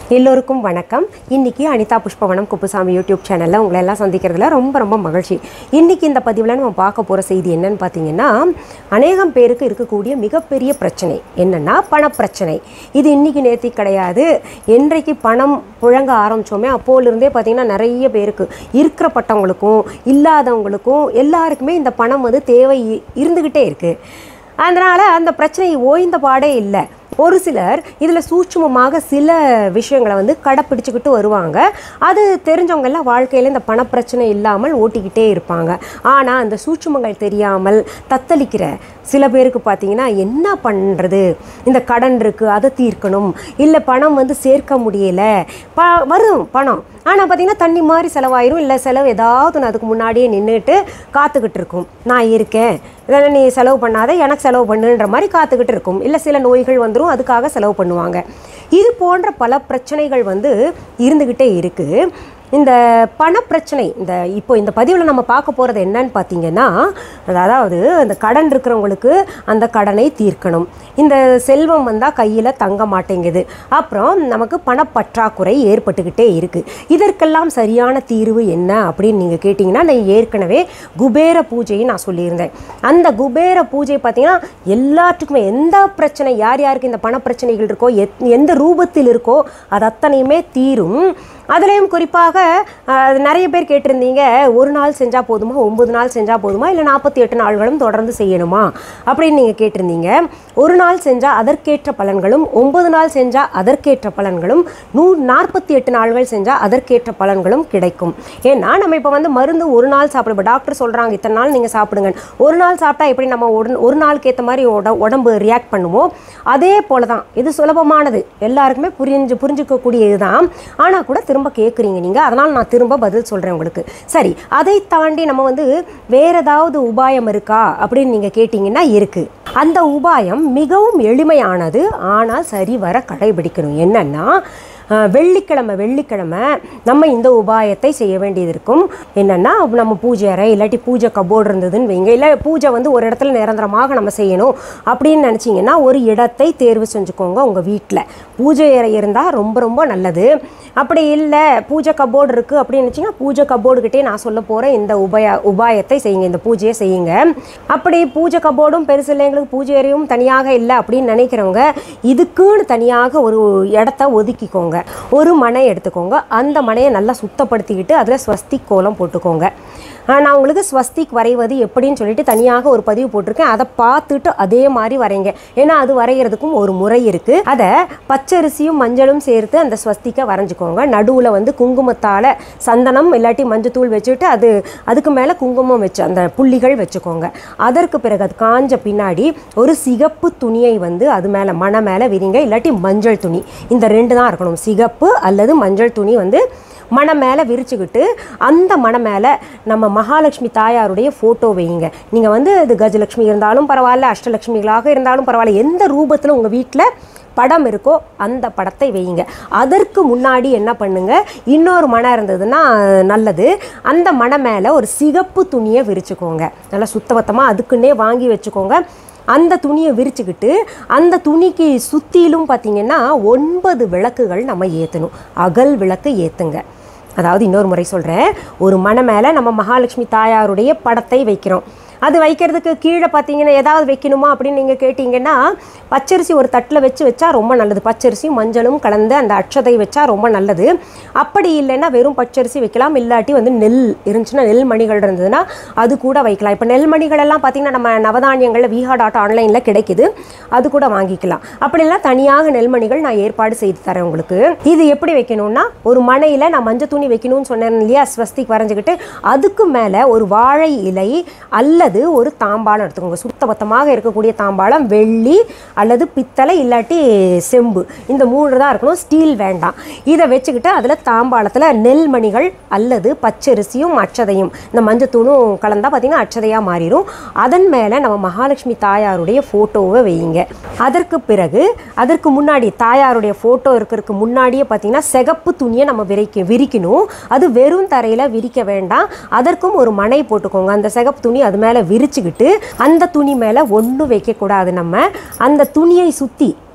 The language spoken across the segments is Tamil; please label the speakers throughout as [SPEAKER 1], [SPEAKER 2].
[SPEAKER 1] எல்லோருக்கும் வணக்கம் இன்னைக்கு அனிதா புஷ்பவனம் குப்புசாமி யூடியூப் சேனலில் உங்களை எல்லாம் சந்திக்கிறதுல ரொம்ப ரொம்ப மகிழ்ச்சி இன்னைக்கு இந்த பதிவில் நம்ம பார்க்க போகிற செய்தி என்னன்னு பார்த்தீங்கன்னா அநேகம் பேருக்கு இருக்கக்கூடிய மிகப்பெரிய பிரச்சனை என்னன்னா பணப்பிரச்சனை இது இன்னைக்கு நேர்த்தி கிடையாது என்றைக்கு பணம் புழங்க ஆரம்பிச்சோமே அப்போலேருந்தே பார்த்தீங்கன்னா நிறைய பேருக்கு இருக்கிறப்பட்டவங்களுக்கும் இல்லாதவங்களுக்கும் எல்லாருக்குமே இந்த பணம் வந்து தேவை இ- இருந்துக்கிட்டே இருக்குது அதனால் அந்த பிரச்சனை ஓய்ந்த பாடே இல்லை ஒரு சிலர் இதில் சூட்சுமமாக சில விஷயங்களை வந்து கடைப்பிடிச்சிக்கிட்டு வருவாங்க அது தெரிஞ்சவங்க எல்லாம் வாழ்க்கையில் இந்த பணப்பிரச்சனை இல்லாமல் ஓட்டிக்கிட்டே இருப்பாங்க ஆனால் அந்த சூட்சுமங்கள் தெரியாமல் தத்தளிக்கிற சில பேருக்கு பார்த்தீங்கன்னா என்ன பண்ணுறது இந்த கடன் இருக்குது அதை தீர்க்கணும் இல்லை பணம் வந்து சேர்க்க முடியல ப வரும் பணம் ஆனால் பார்த்தீங்கன்னா தண்ணி மாதிரி செலவாயிரும் இல்லை செலவு ஏதாவது ஒன்று அதுக்கு முன்னாடியே நின்றுட்டு காத்துக்கிட்டு இருக்கும் நான் இருக்கேன் இதெல்லாம் நீ செலவு பண்ணாத எனக்கு செலவு பண்ணுன்ற மாதிரி காத்துக்கிட்டு இருக்கும் இல்லை சில நோய்கள் வந்துடும் அதுக்காக செலவு பண்ணுவாங்க இது போன்ற பல பிரச்சனைகள் வந்து இருந்துக்கிட்டே இருக்குது இந்த பணப்பிரச்சனை இந்த இப்போ இந்த பதிவில் நம்ம பார்க்க போகிறது என்னன்னு பார்த்தீங்கன்னா அதாவது அந்த கடன் இருக்கிறவங்களுக்கு அந்த கடனை தீர்க்கணும் இந்த செல்வம் வந்தால் கையில் தங்க மாட்டேங்குது அப்புறம் நமக்கு பணப்பற்றாக்குறை ஏற்பட்டுக்கிட்டே இருக்குது இதற்கெல்லாம் சரியான தீர்வு என்ன அப்படின்னு நீங்கள் கேட்டிங்கன்னா நான் ஏற்கனவே குபேர பூஜையை நான் சொல்லியிருந்தேன் அந்த குபேர பூஜை பார்த்தீங்கன்னா எல்லாத்துக்குமே எந்த பிரச்சனை யார் யாருக்கு இந்த பணப்பிரச்சனைகள் இருக்கோ எத் எந்த ரூபத்தில் இருக்கோ அது அத்தனையுமே தீரும் அதுலேயும் குறிப்பாக அஹ், நிறைய பேர் கேட்டிருந்தீங்க ஒரு நாள் செஞ்சால் போதுமா ஒன்பது நாள் செஞ்சால் போதுமா இல்லை நாற்பத்தி எட்டு நாள்களும் தொடர்ந்து செய்யணுமா அப்படின்னு நீங்கள் கேட்டிருந்தீங்க ஒரு நாள் செஞ்சால் அதற்கேற்ற பலன்களும் ஒன்பது நாள் செஞ்சால் அதற்கேற்ற பலன்களும் நூ நாற்பத்தி எட்டு நாள்கள் செஞ்சால் அதற்கேற்ற பலன்களும் கிடைக்கும் ஏன்னா நம்ம இப்போ வந்து மருந்து ஒரு நாள் சாப்பிட இப்போ டாக்டர் சொல்கிறாங்க இத்தனை நாள் நீங்கள் சாப்பிடுங்க ஒரு நாள் சாப்பிட்டா எப்படி நம்ம உடன் ஒரு நாளுக்கு ஏற்ற மாதிரி உட உடம்பு ரியாக்ட் பண்ணுவோம் அதே போல தான் இது சுலபமானது எல்லாருக்குமே புரிஞ்சு புரிஞ்சுக்கக்கூடியது தான் ஆனால் கூட திரும்ப கேட்குறீங்க நீங்கள் அதனால் நான் திரும்ப பதில் சொல்கிறேன் உங்களுக்கு சரி அதை தாண்டி நம்ம வந்து வேற ஏதாவது உபாயம் இருக்கா அப்படின்னு நீங்கள் கேட்டிங்கன்னா இருக்குது அந்த உபாயம் மிகவும் எளிமையானது ஆனால் சரி வர கடைபிடிக்கணும் என்னன்னா அஹ், வெள்ளிக்கிழமை வெள்ளிக்கிழமை நம்ம இந்த உபாயத்தை செய்ய வேண்டியது இருக்கும் என்னென்னா நம்ம பூஜை அறை இல்லாட்டி பூஜை கபோர்டு இருந்ததுன்னு வைங்க இல்லை பூஜை வந்து ஒரு இடத்துல நிரந்தரமாக நம்ம செய்யணும் அப்படின்னு நினச்சிங்கன்னா ஒரு இடத்தை தேர்வு செஞ்சுக்கோங்க உங்கள் வீட்டில் பூஜை அறை இருந்தால் ரொம்ப ரொம்ப நல்லது அப்படி இல்லை பூஜை கபோர்டு இருக்குது அப்படின்னு நினச்சிங்கன்னா பூஜை கபோர்டுக்கிட்டே நான் சொல்ல போகிறேன் இந்த உபாய உபாயத்தை செய்யுங்க இந்த பூஜையை செய்யுங்க அப்படி பூஜை கபோர்டும் பெருசு இல்லை எங்களுக்கு பூஜை அறையும் தனியாக இல்லை அப்படின்னு நினைக்கிறவங்க இதுக்குன்னு தனியாக ஒரு இடத்த ஒதுக்கிக்கோங்க ஒரு மனை எடுத்துக்கோங்க அந்த மனையை நல்லா சுத்தப்படுத்திக்கிட்டு அதில் ஸ்வஸ்திக் கோலம் போட்டுக்கோங்க ஆஹ் நான் உங்களுக்கு ஸ்வஸ்திக் வரைவது எப்படின்னு சொல்லிட்டு தனியாக ஒரு பதிவு போட்டிருக்கேன் அதை பார்த்துட்டு அதே மாதிரி வரைங்க ஏன்னா அது வரைகிறதுக்கும் ஒரு முறை இருக்குது அதை பச்சரிசியும் மஞ்சளும் சேர்த்து அந்த ஸ்வஸ்திக்கை வரைஞ்சிக்கோங்க நடுவில் வந்து குங்குமத்தால் சந்தனம் இல்லாட்டி மஞ்சத்தூள் வச்சுட்டு அது அதுக்கு மேலே குங்குமம் வச்சு அந்த புள்ளிகள் வச்சுக்கோங்க அதற்கு பிறகு அது காஞ்ச பின்னாடி ஒரு சிகப்பு துணியை வந்து அது மேலே மண மேலே விரிங்க இல்லாட்டி மஞ்சள் துணி இந்த ரெண்டு தான் இருக்கணும் சிகப்பு அல்லது மஞ்சள் துணி வந்து மண மேலே விரிச்சுக்கிட்டு அந்த மண மேலே நம்ம மகாலட்சுமி தாயாருடைய ஃபோட்டோ வையுங்க நீங்கள் வந்து இது கஜலட்சுமி இருந்தாலும் பரவாயில்ல அஷ்டலட்சுமிகளாக இருந்தாலும் பரவாயில்ல எந்த ரூபத்தில் உங்கள் வீட்டில் படம் இருக்கோ அந்த படத்தை வையுங்க அதற்கு முன்னாடி என்ன பண்ணுங்க இன்னொரு மணம் இருந்ததுன்னா நல்லது அந்த மண மேலே ஒரு சிகப்பு துணியை விரிச்சுக்கோங்க நல்லா சுத்தபத்தமாக அதுக்குன்னே வாங்கி வச்சுக்கோங்க அந்த துணியை விரிச்சுக்கிட்டு அந்த துணிக்கு சுற்றிலும் பார்த்தீங்கன்னா ஒன்பது விளக்குகள் நம்ம ஏற்றணும் அகல் விளக்கு ஏற்றுங்க அதாவது இன்னொரு முறை சொல்கிறேன் ஒரு மனை மேலே நம்ம மகாலட்சுமி தாயாருடைய படத்தை வைக்கிறோம் அது வைக்கிறதுக்கு கீழே பார்த்தீங்கன்னா ஏதாவது வைக்கணுமா அப்படின்னு நீங்கள் கேட்டிங்கன்னா பச்சரிசி ஒரு தட்டில் வச்சு வச்சா ரொம்ப நல்லது பச்சரிசியும் மஞ்சளும் கலந்து அந்த அட்சதை வச்சா ரொம்ப நல்லது அப்படி இல்லைன்னா வெறும் பச்சரிசி வைக்கலாம் இல்லாட்டி வந்து நெல் இருந்துச்சுன்னா நெல் மணிகள் இருந்ததுன்னா அது கூட வைக்கலாம் இப்போ நெல் மணிகள் எல்லாம் பார்த்தீங்கன்னா நம்ம நவதானியங்களில் விஹா டாட் ஆன்லைனில் கிடைக்குது அது கூட வாங்கிக்கலாம் அப்படிலாம் தனியாக நெல்மணிகள் நான் ஏற்பாடு செய்து தரேன் உங்களுக்கு இது எப்படி வைக்கணும்னா ஒரு மனையில் நான் மஞ்சள் துணி வைக்கணும்னு சொன்னேன் இல்லையா ஸ்வஸ்திக் வரைஞ்சிக்கிட்டு அதுக்கு மேலே ஒரு வாழை இலை அல்லது ஒரு தாம்பாளம் எடுத்துக்கோங்க சுத்தபத்தமாக இருக்கக்கூடிய தாம்பாளம் வெள்ளி அல்லது பித்தளை இல்லாட்டி செம்பு இந்த மூணு தான் இருக்கணும் ஸ்டீல் வேண்டாம் இதை வச்சுக்கிட்டு அதில் தாம்பாளத்தில் நெல்மணிகள் அல்லது பச்சரிசியும் அச்சதையும் இந்த மஞ்சத்தூளும் கலந்தால் பார்த்தீங்கன்னா அச்சதையாக மாறிடும் அதன் மேலே நம்ம மகாலட்சுமி தாயாருடைய ஃபோட்டோவை வையுங்க அதற்கு பிறகு அதற்கு முன்னாடி தாயாருடைய ஃபோட்டோ இருக்கிறதுக்கு முன்னாடியே பார்த்தீங்கன்னா சிகப்பு துணியை நம்ம விரிக்க விரிக்கணும் அது வெறும் தரையில் விரிக்க வேண்டாம் அதற்கும் ஒரு மனை போட்டுக்கோங்க அந்த சிகப்பு துணி அது மேலே விரிச்சுக்கிட்டு அந்த துணி மேலே ஒன்றும் வைக்கக்கூடாது நம்ம அந்த துணியை சுற்றி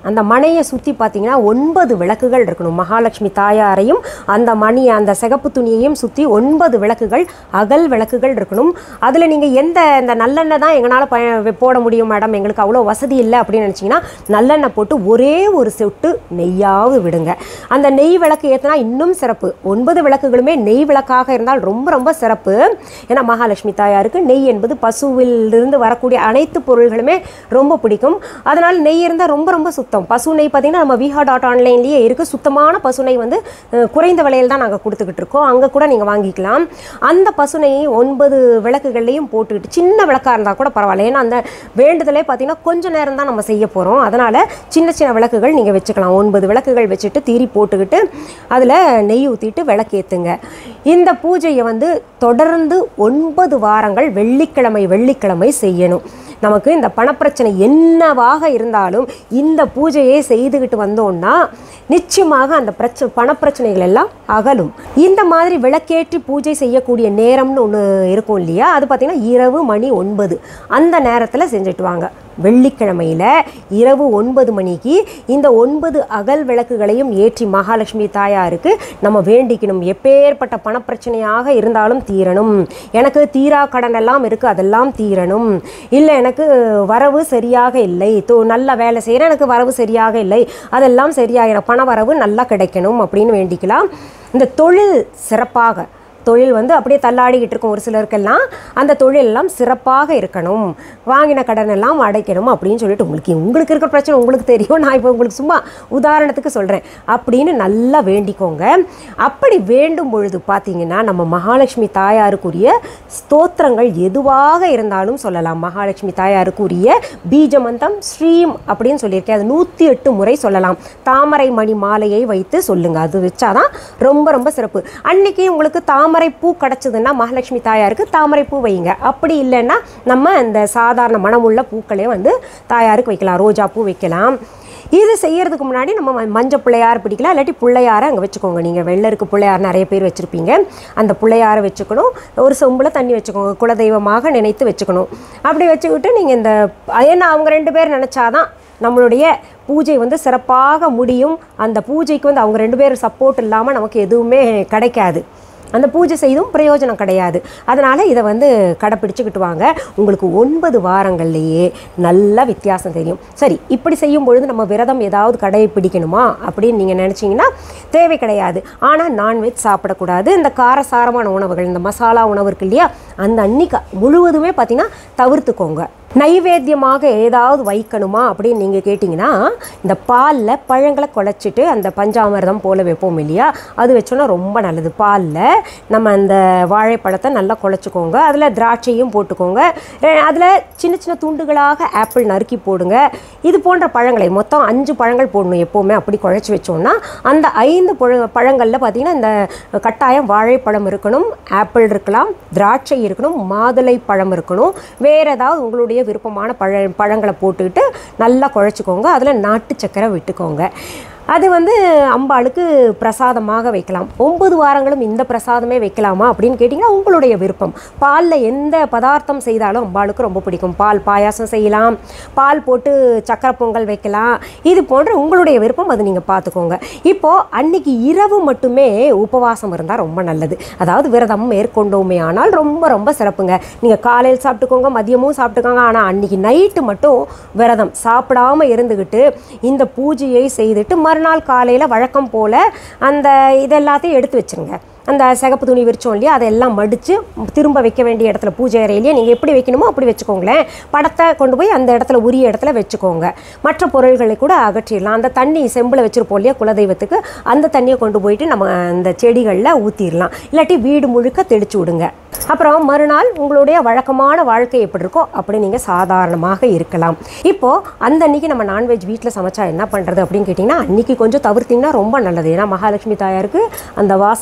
[SPEAKER 1] அந்த மனையை சுற்றி பார்த்தீங்கன்னா ஒன்பது விளக்குகள் இருக்கணும் மகாலட்சுமி தாயாரையும் அந்த மணி அந்த சிகப்பு துணியையும் சுற்றி ஒன்பது விளக்குகள் அகல் விளக்குகள் இருக்கணும் அதில் நீங்கள் எந்த இந்த நல்லெண்ணெய் தான் எங்களால் ப போட முடியும் மேடம் எங்களுக்கு அவ்வளோ வசதி இல்லை அப்படின்னு நினச்சிங்கன்னா நல்லெண்ணெய் போட்டு ஒரே ஒரு சொட்டு நெய்யாவது விடுங்க அந்த நெய் விளக்கு ஏற்றினா இன்னும் சிறப்பு ஒன்பது விளக்குகளுமே நெய் விளக்காக இருந்தால் ரொம்ப ரொம்ப சிறப்பு ஏன்னா மகாலட்சுமி தாயாருக்கு நெய் என்பது பசுவிலிருந்து வரக்கூடிய அனைத்து பொருள்களுமே ரொம்ப பிடிக்கும் அதனால் நெய் இருந்தால் ரொம்ப ரொம்ப சுத்தம் பசு நெய் பார்த்தீங்கன்னா நம்ம விஹா டாட் ஆன்லைன்லேயே இருக்குது சுத்தமான பசு நெய் வந்து அஹ், குறைந்த விலையில் தான் நாங்கள் கொடுத்துக்கிட்டு இருக்கோம் அங்கே கூட நீங்கள் வாங்கிக்கலாம் அந்த பசு நெய்யை ஒன்பது விளக்குகள்லையும் போட்டுக்கிட்டு சின்ன விளக்காக இருந்தால் கூட பரவாயில்ல ஏன்னா அந்த வேண்டுதலே பார்த்தீங்கன்னா கொஞ்ச நேரம் தான் நம்ம செய்ய போகிறோம் அதனால் சின்ன சின்ன விளக்குகள் நீங்கள் வச்சுக்கலாம் ஒன்பது விளக்குகள் வச்சுட்டு தீரி போட்டுக்கிட்டு அதில் நெய் ஊற்றிட்டு விளக்கேற்றுங்க இந்த பூஜையை வந்து தொடர்ந்து ஒன்பது வாரங்கள் வெள்ளிக்கிழமை வெள்ளிக்கிழமை செய்யணும் நமக்கு இந்த பணப்பிரச்சனை என்னவாக இருந்தாலும் இந்த பூஜையை செய்துக்கிட்டு வந்தோம்னா நிச்சயமாக அந்த பிரச்ச பணப்பிரச்சனைகள் எல்லாம் அகலும் இந்த மாதிரி விளக்கேற்றி பூஜை செய்யக்கூடிய நேரம்னு ஒன்று இருக்கும் இல்லையா அது பார்த்திங்கன்னா இரவு மணி ஒன்பது அந்த நேரத்தில் செஞ்சுட்டு வாங்க வெள்ளிக்கிழமையில் இரவு ஒன்பது மணிக்கு இந்த ஒன்பது அகல் விளக்குகளையும் ஏற்றி மகாலட்சுமி தாயாருக்கு நம்ம வேண்டிக்கணும் எப்பேற்பட்ட பணப்பிரச்சனையாக இருந்தாலும் தீரணும் எனக்கு தீரா கடன் எல்லாம் இருக்குது அதெல்லாம் தீரணும் இல்லை எனக்கு வரவு சரியாக இல்லை தோ நல்ல வேலை செய்கிறேன் எனக்கு வரவு சரியாக இல்லை அதெல்லாம் சரியாகிற பண வரவு நல்லா கிடைக்கணும் அப்படின்னு வேண்டிக்கலாம் இந்த தொழில் சிறப்பாக தொழில் வந்து அப்படியே தள்ளாடிக்கிட்டு இருக்கும் ஒரு சிலருக்கெல்லாம் அந்த தொழில் எல்லாம் சிறப்பாக இருக்கணும் வாங்கின கடன் எல்லாம் அடைக்கணும் அப்படின்னு சொல்லிட்டு உங்களுக்கு உங்களுக்கு இருக்கிற பிரச்சனை உங்களுக்கு தெரியும் நான் இப்போ உங்களுக்கு சும்மா உதாரணத்துக்கு சொல்கிறேன் அப்படின்னு நல்லா வேண்டிக்கோங்க அப்படி வேண்டும் பொழுது பார்த்தீங்கன்னா நம்ம மகாலட்சுமி தாயாருக்குரிய ஸ்தோத்திரங்கள் எதுவாக இருந்தாலும் சொல்லலாம் மகாலட்சுமி தாயாருக்குரிய பீஜமந்தம் ஸ்ரீம் அப்படின்னு சொல்லியிருக்கேன் அது நூற்றி எட்டு முறை சொல்லலாம் தாமரை மணி மாலையை வைத்து சொல்லுங்க அது வச்சாதான் ரொம்ப ரொம்ப சிறப்பு அன்னைக்கு உங்களுக்கு தாமரை பூ கிடச்சதுன்னா மகாலட்சுமி தாயாருக்கு தாமரை பூ வைங்க அப்படி இல்லைன்னா நம்ம இந்த சாதாரண மணமுள்ள பூக்களே வந்து தாயாருக்கு வைக்கலாம் ரோஜா பூ வைக்கலாம் இது செய்யறதுக்கு முன்னாடி நம்ம ம- மஞ்சள் பிள்ளையார் பிடிக்கலாம் இல்லாட்டி பிள்ளையாரை அங்கே வச்சுக்கோங்க நீங்கள் வெள்ளருக்கு பிள்ளையார் நிறைய பேர் வச்சுருப்பீங்க அந்த பிள்ளையாரை வச்சுக்கணும் ஒரு சொம்பில் தண்ணி வச்சுக்கோங்க குலதெய்வமாக நினைத்து வச்சுக்கணும் அப்படி வச்சுக்கிட்டு நீங்கள் இந்த ஏன்னா அவங்க ரெண்டு பேர் நினச்சாதான் நம்மளுடைய பூஜை வந்து சிறப்பாக முடியும் அந்த பூஜைக்கு வந்து அவங்க ரெண்டு பேரும் சப்போர்ட் இல்லாமல் நமக்கு எதுவுமே கிடைக்காது அந்த பூஜை செய்தும் பிரயோஜனம் கிடையாது அதனால் இதை வந்து கடைப்பிடிச்சுக்கிட்டு வாங்க உங்களுக்கு ஒன்பது வாரங்கள்லேயே நல்ல வித்தியாசம் தெரியும் சரி இப்படி செய்யும் பொழுது நம்ம விரதம் ஏதாவது கடைப்பிடிக்கணுமா அப்படின்னு நீங்கள் நினச்சிங்கன்னா தேவை கிடையாது ஆனால் நான்வெஜ் சாப்பிடக்கூடாது இந்த காரசாரமான உணவுகள் இந்த மசாலா உணவு இருக்கு இல்லையா அந்த அன்னிக்கு முழுவதுமே பார்த்திங்கன்னா தவிர்த்துக்கோங்க நைவேத்தியமாக ஏதாவது வைக்கணுமா அப்படின்னு நீங்கள் கேட்டிங்கன்னா இந்த பாலில் பழங்களை குழச்சிட்டு அந்த பஞ்சாமிர்தம் போல் வைப்போம் இல்லையா அது வச்சோன்னா ரொம்ப நல்லது பாலில் நம்ம அந்த வாழைப்பழத்தை நல்லா குழச்சிக்கோங்க அதில் திராட்சையும் போட்டுக்கோங்க அதில் சின்ன சின்ன துண்டுகளாக ஆப்பிள் நறுக்கி போடுங்க இது போன்ற பழங்களை மொத்தம் அஞ்சு பழங்கள் போடணும் எப்போவுமே அப்படி குழச்சி வச்சோம்னா அந்த ஐந்து பழ பழங்களில் பார்த்தீங்கன்னா இந்த கட்டாயம் வாழைப்பழம் இருக்கணும் ஆப்பிள் இருக்கலாம் திராட்சை இருக்கணும் மாதுளை பழம் இருக்கணும் வேறு ஏதாவது உங்களுடைய விருப்பமான பழ பழங்களை போட்டுக்கிட்டு நல்லா குழச்சிக்கோங்க அதில் நாட்டு சக்கரை விட்டுக்கோங்க அது வந்து அம்பாளுக்கு பிரசாதமாக வைக்கலாம் ஒன்பது வாரங்களும் இந்த பிரசாதமே வைக்கலாமா அப்படின்னு கேட்டிங்கன்னா உங்களுடைய விருப்பம் பாலில் எந்த பதார்த்தம் செய்தாலும் அம்பாளுக்கு ரொம்ப பிடிக்கும் பால் பாயாசம் செய்யலாம் பால் போட்டு சக்கரை பொங்கல் வைக்கலாம் இது போன்ற உங்களுடைய விருப்பம் அது நீங்கள் பார்த்துக்கோங்க இப்போது அன்னைக்கு இரவு மட்டுமே உபவாசம் இருந்தால் ரொம்ப நல்லது அதாவது விரதம் மேற்கொண்டோமே ஆனால் ரொம்ப ரொம்ப சிறப்புங்க நீங்கள் காலையில் சாப்பிட்டுக்கோங்க மதியமும் சாப்பிட்டுக்கோங்க ஆனால் அன்னைக்கு நைட்டு மட்டும் விரதம் சாப்பிடாம இருந்துக்கிட்டு இந்த பூஜையை செய்துட்டு மறுநாள் காலையில் வழக்கம் போல் அந்த இதெல்லாத்தையும் எடுத்து வச்சிருங்க அந்த சிகப்பு துணி விரிச்சோம் இல்லையா அதெல்லாம் மடித்து திரும்ப வைக்க வேண்டிய இடத்துல பூஜை அறையிலேயே நீங்கள் எப்படி வைக்கணுமோ அப்படி வச்சுக்கோங்களேன் படத்தை கொண்டு போய் அந்த இடத்துல உரிய இடத்துல வச்சுக்கோங்க மற்ற பொருள்களை கூட அகற்றிடலாம் அந்த தண்ணி செம்பில் வச்சுருப்போம் இல்லையா குலதெய்வத்துக்கு அந்த தண்ணியை கொண்டு போயிட்டு நம்ம அந்த செடிகளில் ஊற்றிடலாம் இல்லாட்டி வீடு முழுக்க தெளிச்சு விடுங்க அப்புறம் மறுநாள் உங்களுடைய வழக்கமான வாழ்க்கை எப்படி இருக்கோ அப்படி நீங்கள் சாதாரணமாக இருக்கலாம் இப்போது அந்த அன்னைக்கு நம்ம நான்வெஜ் வீட்டில் சமைச்சா என்ன பண்ணுறது அப்படின்னு கேட்டிங்கன்னா அன்னைக்கு கொஞ்சம் தவிர்த்திங்கன்னா ரொம்ப நல்லது ஏன்னா மகாலட்சுமி தாயாருக்கு அந்த வாசனையே பிடிக்காது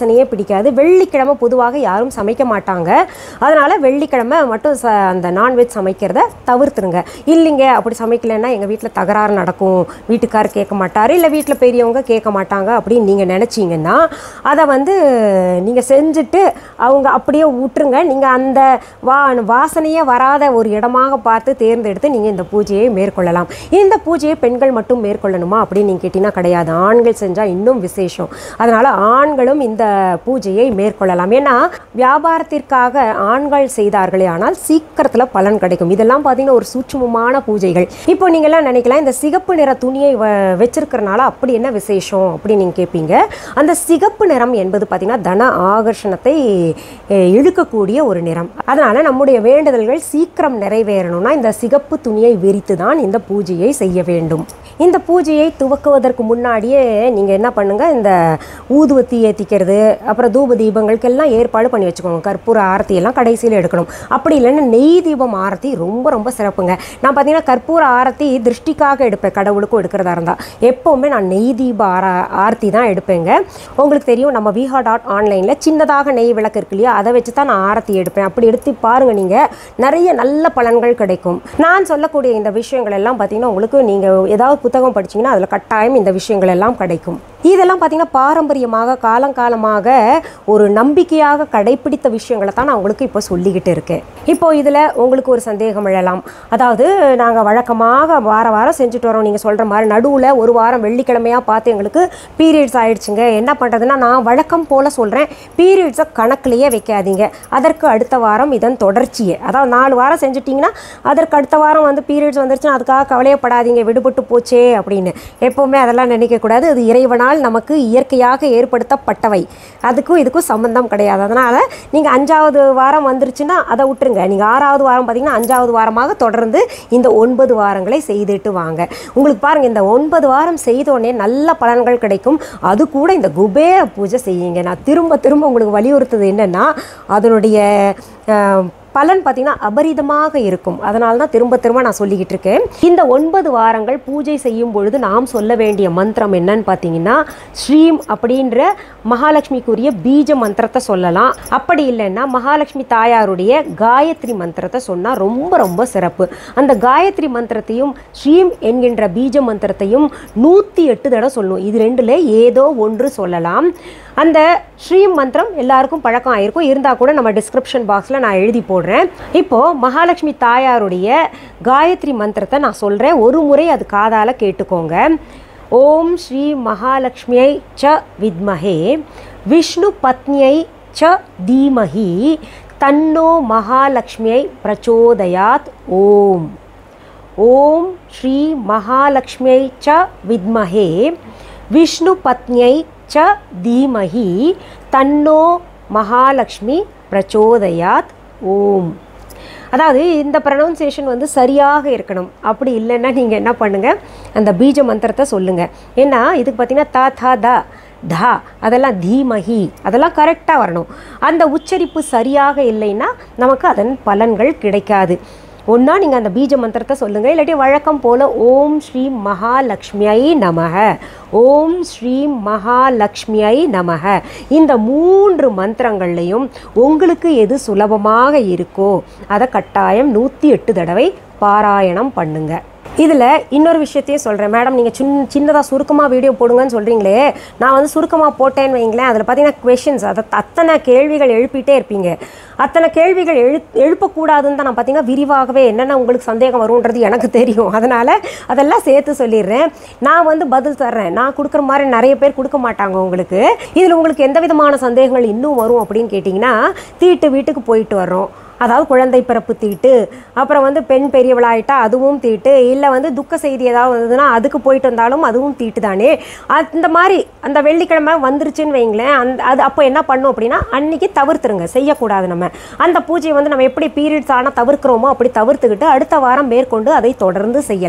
[SPEAKER 1] பிடிக்காது வெள்ளிக்கிழமை பொதுவாக யாரும் சமைக்க மாட்டாங்க அதனால் வெள்ளிக்கிழமை மட்டும் ச அந்த நான்வெஜ் சமைக்கிறத தவிர்த்துருங்க இல்லைங்க அப்படி சமைக்கலைன்னா எங்கள் வீட்டில் தகராறு நடக்கும் வீட்டுக்காரர் கேட்க மாட்டார் இல்லை வீட்டில் பெரியவங்க கேட்க மாட்டாங்க அப்படின்னு நீங்கள் நினச்சிங்கன்னா அதை வந்து நீங்கள் செஞ்சுட்டு அவங்க அப்படியே விட்டுருங்க நீங்கள் அந்த வா வாசனையே வராத ஒரு இடமாக பார்த்து தேர்ந்தெடுத்து நீங்கள் இந்த பூஜையை மேற்கொள்ளலாம் இந்த பூஜையை பெண்கள் மட்டும் மேற்கொள்ளணுமா அப்படின்னு நீங்கள் கேட்டிங்கன்னா கிடையாது ஆண்கள் செஞ்சால் இன்னும் விசேஷம் அதனால் ஆண்களும் இந்த பூஜையை மேற்கொள்ளலாம் ஏன்னா வியாபாரத்திற்காக ஆண்கள் செய்தார்களே ஆனால் சீக்கிரத்தில் பலன் கிடைக்கும் இதெல்லாம் பார்த்தீங்கன்னா ஒரு சூட்சுமமான பூஜைகள் இப்போ நீங்கள்லாம் நினைக்கலாம் இந்த சிகப்பு நிற துணியை வ வச்சிருக்கிறனால அப்படி என்ன விசேஷம் அப்படின்னு நீங்கள் கேட்பீங்க அந்த சிகப்பு நிறம் என்பது பார்த்தீங்கன்னா தன ஆகர்ஷணத்தை அஹ், இழுக்கக்கூடிய ஒரு நிறம் அதனால் நம்முடைய வேண்டுதல்கள் சீக்கிரம் நிறைவேறணும்னா இந்த சிகப்பு துணியை விரித்து தான் இந்த பூஜையை செய்ய வேண்டும் இந்த பூஜையை துவக்குவதற்கு முன்னாடியே நீங்கள் என்ன பண்ணுங்க இந்த ஊதுவத்தி ஏற்றிக்கிறது அப்புறம் தூப தீபங்களுக்கெல்லாம் ஏற்பாடு பண்ணி வச்சுக்கோங்க கற்பூர ஆரத்தி எல்லாம் கடைசியில் எடுக்கணும் அப்படி இல்லைன்னா நெய் தீபம் ஆரத்தி ரொம்ப ரொம்ப சிறப்புங்க நான் பார்த்தீங்கன்னா கற்பூர ஆரத்தி திருஷ்டிக்காக எடுப்பேன் கடவுளுக்கும் எடுக்கிறதா இருந்தால் எப்போவுமே நான் நெய் தீப ஆர ஆரத்தி தான் எடுப்பேங்க உங்களுக்கு தெரியும் நம்ம விஹா டாட் ஆன்லைனில் சின்னதாக நெய் விளக்கு இருக்கு இல்லையா அதை வச்சு தான் நான் ஆரத்தி எடுப்பேன் அப்படி எடுத்து பாருங்கள் நீங்கள் நிறைய நல்ல பலன்கள் கிடைக்கும் நான் சொல்லக்கூடிய இந்த விஷயங்கள் எல்லாம் பார்த்தீங்கன்னா உங்களுக்கு நீங்கள் ஏதாவது புத்தகம் படிச்சீங்கன்னா அதில் கட்டாயம் இந்த விஷயங்கள் எல்லாம் கிடைக்கும் இதெல்லாம் பார்த்தீங்கன்னா பாரம்பரியமாக காலங்காலமாக ஒரு நம்பிக்கையாக கடைப்பிடித்த விஷயங்களை தான் நான் உங்களுக்கு இப்போ சொல்லிக்கிட்டு இருக்கேன் இப்போ இதில் உங்களுக்கு ஒரு சந்தேகம் எழலாம் அதாவது நாங்கள் வழக்கமாக வார வாரம் செஞ்சுட்டு வரோம் நீங்கள் சொல்கிற மாதிரி நடுவில் ஒரு வாரம் வெள்ளிக்கிழமையாக பார்த்து எங்களுக்கு பீரியட்ஸ் ஆயிடுச்சுங்க என்ன பண்ணுறதுன்னா நான் வழக்கம் போல் சொல்கிறேன் பீரியட்ஸை கணக்குலேயே வைக்காதீங்க அதற்கு அடுத்த வாரம் இதன் தொடர்ச்சியே அதாவது நாலு வாரம் செஞ்சுட்டிங்கன்னா அதற்கு அடுத்த வாரம் வந்து பீரியட்ஸ் வந்துருச்சுன்னா அதுக்காக கவலையப்படாதீங்க விடுபட்டு போச்சே அப்படின்னு எப்போவுமே அதெல்லாம் நினைக்கக்கூடாது அது இறைவனால் நமக்கு இயற்கையாக ஏற்படுத்தப்பட்டவை அதுக்கும் இதுக்கும் சம்மந்தம் கிடையாது அதனால் நீங்கள் அஞ்சாவது வாரம் வந்துருச்சுன்னா அதை விட்டுருங்க நீங்கள் ஆறாவது வாரம் பார்த்தீங்கன்னா அஞ்சாவது வாரமாக தொடர்ந்து இந்த ஒன்பது வாரங்களை செய்துட்டு வாங்க உங்களுக்கு பாருங்கள் இந்த ஒன்பது வாரம் செய்தோடனே நல்ல பலன்கள் கிடைக்கும் அது கூட இந்த குபேர பூஜை செய்யுங்க நான் திரும்ப திரும்ப உங்களுக்கு வலியுறுத்துது என்னென்னா அதனுடைய அஹ், பலன் பார்த்தீங்கன்னா அபரிதமாக இருக்கும் அதனால தான் திரும்ப திரும்ப நான் சொல்லிக்கிட்டு இருக்கேன் இந்த ஒன்பது வாரங்கள் பூஜை செய்யும் பொழுது நாம் சொல்ல வேண்டிய மந்திரம் என்னன்னு பார்த்தீங்கன்னா ஸ்ரீம் அப்படின்ற மகாலட்சுமிக்குரிய பீஜ மந்திரத்தை சொல்லலாம் அப்படி இல்லைன்னா மகாலட்சுமி தாயாருடைய காயத்ரி மந்திரத்தை சொன்னால் ரொம்ப ரொம்ப சிறப்பு அந்த காயத்ரி மந்திரத்தையும் ஸ்ரீம் என்கின்ற பீஜ மந்திரத்தையும் நூற்றி எட்டு தடவை சொல்லணும் இது ரெண்டுல ஏதோ ஒன்று சொல்லலாம் அந்த ஸ்ரீம் மந்திரம் எல்லாருக்கும் பழக்கம் ஆயிருக்கும் இருந்தால் கூட நம்ம டிஸ்கிரிப்ஷன் பாக்ஸில் நான் எழுதி போடுறேன் இப்போது மகாலட்சுமி தாயாருடைய காயத்ரி மந்திரத்தை நான் சொல்கிறேன் ஒரு முறை அது காதால் கேட்டுக்கோங்க ஓம் ஸ்ரீ மகாலட்சுமியை ச வித்மஹே விஷ்ணு பத்னியை ச தீமஹி தன்னோ மகாலட்சுமியை பிரச்சோதயாத் ஓம் ஓம் ஸ்ரீ மகாலட்சுமியை ச வித்மஹே விஷ்ணு பத்னியை ச தீமஹி தன்னோ மகாலட்சுமி பிரச்சோதயாத் ஓம் அதாவது இந்த ப்ரனவுன்சியேஷன் வந்து சரியாக இருக்கணும் அப்படி இல்லைன்னா நீங்கள் என்ன பண்ணுங்கள் அந்த பீஜ மந்திரத்தை சொல்லுங்கள் ஏன்னா இதுக்கு பார்த்தீங்கன்னா த த த தா அதெல்லாம் தீமஹி அதெல்லாம் கரெக்டாக வரணும் அந்த உச்சரிப்பு சரியாக இல்லைன்னா நமக்கு அதன் பலன்கள் கிடைக்காது ஒன்றா நீங்கள் அந்த பீஜ மந்திரத்தை சொல்லுங்கள் இல்லாட்டி வழக்கம் போல் ஓம் ஸ்ரீ மகாலட்சுமியை நமக ஓம் ஸ்ரீ மகாலட்சுமியை நமக இந்த மூன்று மந்திரங்கள்லையும் உங்களுக்கு எது சுலபமாக இருக்கோ அதை கட்டாயம் நூற்றி எட்டு தடவை பாராயணம் பண்ணுங்க இதில் இன்னொரு விஷயத்தையும் சொல்கிறேன் மேடம் நீங்கள் சின் சின்னதாக சுருக்கமாக வீடியோ போடுங்கன்னு சொல்கிறீங்களே நான் வந்து சுருக்கமாக போட்டேன்னு வைங்களேன் அதில் பார்த்தீங்கன்னா கொஷின்ஸ் அதை அத்தனை கேள்விகள் எழுப்பிட்டே இருப்பீங்க அத்தனை கேள்விகள் எழு எழுப்பக்கூடாதுன்னு தான் நான் பார்த்தீங்கன்னா விரிவாகவே என்னென்ன உங்களுக்கு சந்தேகம் வரும்ன்றது எனக்கு தெரியும் அதனால் அதெல்லாம் சேர்த்து சொல்லிடுறேன் நான் வந்து பதில் தர்றேன் நான் கொடுக்குற மாதிரி நிறைய பேர் கொடுக்க மாட்டாங்க உங்களுக்கு இதில் உங்களுக்கு எந்த விதமான சந்தேகங்கள் இன்னும் வரும் அப்படின்னு கேட்டிங்கன்னா தீட்டு வீட்டுக்கு போயிட்டு வர்றோம் அதாவது குழந்தை பிறப்பு தீட்டு அப்புறம் வந்து பெண் பெரியவளாயிட்டா அதுவும் தீட்டு இல்லை வந்து துக்க செய்தி ஏதாவது வந்ததுன்னா அதுக்கு போயிட்டு வந்தாலும் அதுவும் தீட்டு தானே அந்த மாதிரி அந்த வெள்ளிக்கிழமை வந்துருச்சுன்னு வைங்களேன் அந்த அது அப்போ என்ன பண்ணும் அப்படின்னா அன்னைக்கு தவிர்த்துருங்க செய்யக்கூடாது நம்ம அந்த பூஜையை வந்து நம்ம எப்படி பீரியட்ஸ் ஆனால் தவிர்க்கிறோமோ அப்படி தவிர்த்துக்கிட்டு அடுத்த வாரம் மேற்கொண்டு அதை தொடர்ந்து செய்யலாம்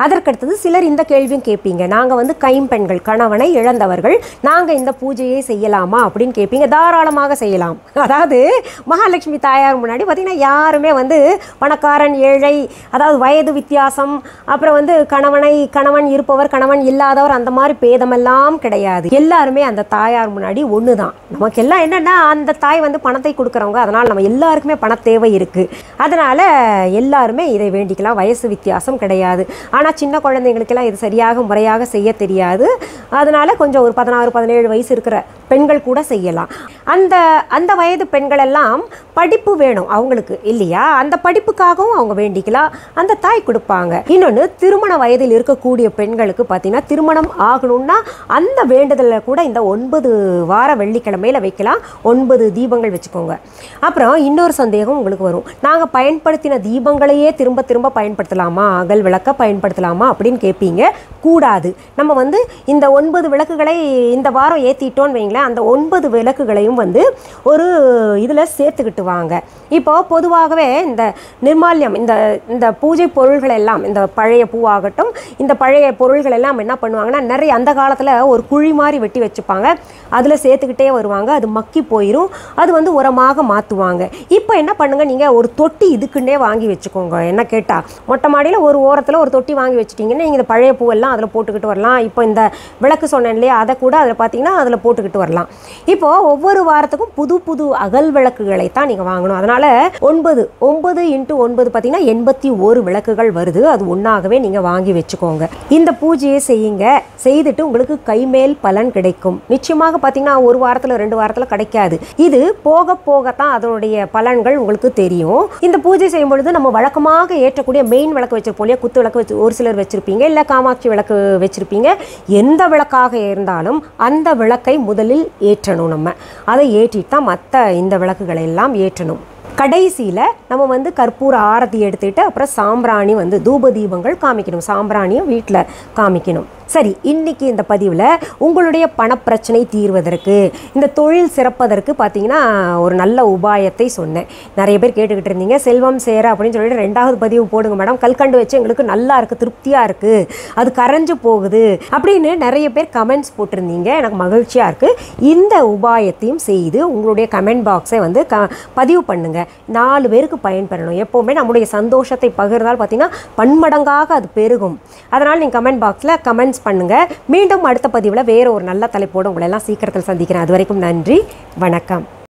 [SPEAKER 1] அதற்கடுத்தது சிலர் இந்த கேள்வியும் கேட்பீங்க நாங்கள் வந்து கைம்பெண்கள் கணவனை இழந்தவர்கள் நாங்கள் இந்த பூஜையை செய்யலாமா அப்படின்னு கேட்பீங்க தாராளமாக செய்யலாம் அதாவது மகாலட்சுமி தாயார் முன்னாடி பார்த்தீங்கன்னா யாருமே வந்து பணக்காரன் ஏழை அதாவது வயது வித்தியாசம் அப்புறம் வந்து கணவனை கணவன் இருப்பவர் கணவன் இல்லாதவர் அந்த மாதிரி பேதமெல்லாம் கிடையாது எல்லாருமே அந்த தாயார் முன்னாடி ஒன்று தான் நமக்கு எல்லாம் என்னென்னா அந்த தாய் வந்து பணத்தை கொடுக்குறவங்க அதனால் நம்ம எல்லாருக்குமே பண தேவை இருக்குது அதனால் எல்லாருமே இதை வேண்டிக்கலாம் வயசு வித்தியாசம் கிடையாது ஆனால் சின்ன குழந்தைங்களுக்கெல்லாம் இது சரியாக முறையாக செய்ய தெரியாது அதனால் கொஞ்சம் ஒரு பதினாறு பதினேழு வயசு இருக்கிற பெண்கள் கூட செய்யலாம் அந்த அந்த வயது பெண்கள் எல்லாம் படிப்பு வேணும் அவங்களுக்கு இல்லையா அந்த படிப்புக்காகவும் அவங்க வேண்டிக்கலாம் அந்த தாய் கொடுப்பாங்க இன்னொன்று திருமண வயதில் இருக்கக்கூடிய பெண்களுக்கு பார்த்தீங்கன்னா திருமணம் ஆகணும்னா அந்த வேண்டுதலில் கூட இந்த ஒன்பது வார வெள்ளிக்கிழமையில வைக்கலாம் ஒன்பது தீபங்கள் வச்சுக்கோங்க அப்புறம் இன்னொரு சந்தேகம் உங்களுக்கு வரும் நாங்கள் பயன்படுத்தின தீபங்களையே திரும்ப திரும்ப பயன்படுத்தலாமா அகல் விளக்க பயன்படுத்தலாமா அப்படின்னு கேட்பீங்க கூடாது நம்ம வந்து இந்த ஒன்பது விளக்குகளை இந்த வாரம் ஏற்றிட்டோன்னு வைங்களேன் அந்த ஒன்பது விளக்குகளையும் வந்து ஒரு இதில் சேர்த்துக்கிட்டு வாங்க இப்போ பொதுவாகவே இந்த நிர்மால்யம் இந்த இந்த பூஜை பொருள்கள் எல்லாம் இந்த பழைய பூவாகட்டும் இந்த பழைய பொருள்கள் எல்லாம் என்ன பண்ணுவாங்கன்னா நிறைய அந்த காலத்தில் ஒரு குழி மாதிரி வெட்டி வச்சுப்பாங்க அதில் சேர்த்துக்கிட்டே வருவாங்க அது மக்கி போயிடும் அது வந்து உரமாக மாற்றுவாங்க இப்போ என்ன பண்ணுங்க நீங்கள் ஒரு தொட்டி இதுக்குன்னே வாங்கி வச்சுக்கோங்க என்ன கேட்டால் மொட்டை மாடியில் ஒரு ஓரத்தில் ஒரு தொட்டி வாங்கி வச்சிட்டிங்கன்னா நீங்கள் இந்த பழைய பூவெல்லாம் அதில் போட்டுக்கிட்டு வரலாம் இப்போ இந்த விளக்கு சொன்னேன் இல்லையா அதை கூட அதில் பார்த்தீங்கன்னா அதில் போட்டுக்கிட்டு வரலாம் இப்போது ஒவ்வொரு வாரத்துக்கும் புது புது அகல் விளக்குகளை தான் நீங்கள் வாங்கணும் அதனால் ஒன்பது ஒன்பது இன்ட்டு ஒன்பது பார்த்தீங்கன்னா எண்பத்தி ஒரு விளக்குகள் வருது அது ஒன்றாகவே நீங்கள் வாங்கி வச்சுக்கோங்க இந்த பூஜையை செய்யுங்க செய்துட்டு உங்களுக்கு கைமேல் பலன் கிடைக்கும் நிச்சயமாக பார்த்தீங்கன்னா ஒரு வாரத்தில் ரெண்டு வாரத்தில் கிடைக்காது இது போக போகத்தான் அதனுடைய பலன்கள் உங்களுக்கு தெரியும் இந்த பூஜை செய்யும் பொழுது நம்ம வழக்கமாக ஏற்றக்கூடிய மெயின் விளக்கு வச்சிருப்போம் இல்லையா குத்து விளக்கு வச்சு ஒரு சிலர் வச்சிருப்பீங்க இல்லை காமாட்சி விளக்கு வச்சிருப்பீங்க எந்த விளக்காக இருந்தாலும் அந்த விளக்கை முதலில் ஏற்றணும் நம்ம அதை ஏற்றிட்டு தான் மற்ற இந்த விளக்குகளை எல்லாம் ஏற்றணும் கடைசியில் நம்ம வந்து கற்பூர ஆரத்தி எடுத்துட்டு அப்புறம் சாம்பிராணி வந்து தூப தீபங்கள் காமிக்கணும் சாம்பிராணியும் வீட்டில் காமிக்கணும் சரி இன்னைக்கு இந்த பதிவில் உங்களுடைய பணப்பிரச்சனை தீர்வதற்கு இந்த தொழில் சிறப்பதற்கு பார்த்தீங்கன்னா ஒரு நல்ல உபாயத்தை சொன்னேன் நிறைய பேர் கேட்டுக்கிட்டு இருந்தீங்க செல்வம் சேர அப்படின்னு சொல்லிட்டு ரெண்டாவது பதிவு போடுங்க மேடம் கல்கண்டு வச்சு எங்களுக்கு நல்லா இருக்குது திருப்தியாக இருக்குது அது கரைஞ்சு போகுது அப்படின்னு நிறைய பேர் கமெண்ட்ஸ் போட்டிருந்தீங்க எனக்கு மகிழ்ச்சியாக இருக்குது இந்த உபாயத்தையும் செய்து உங்களுடைய கமெண்ட் பாக்ஸை வந்து க பதிவு பண்ணுங்க நாலு பேருக்கு பயன்பெறணும் எப்போவுமே நம்முடைய சந்தோஷத்தை பகிர்ந்தால் பார்த்தீங்கன்னா பன்மடங்காக அது பெருகும் அதனால் நீங்கள் கமெண்ட் பாக்ஸில் கமெண்ட்ஸ் பண்ணுங்கள் மீண்டும் அடுத்த பதிவில் வேறு ஒரு நல்ல தலைப்போடு உங்களை எல்லாம் சீக்கிரத்தில் சந்திக்கிறேன் அது வரைக்கும் நன்றி வணக்கம்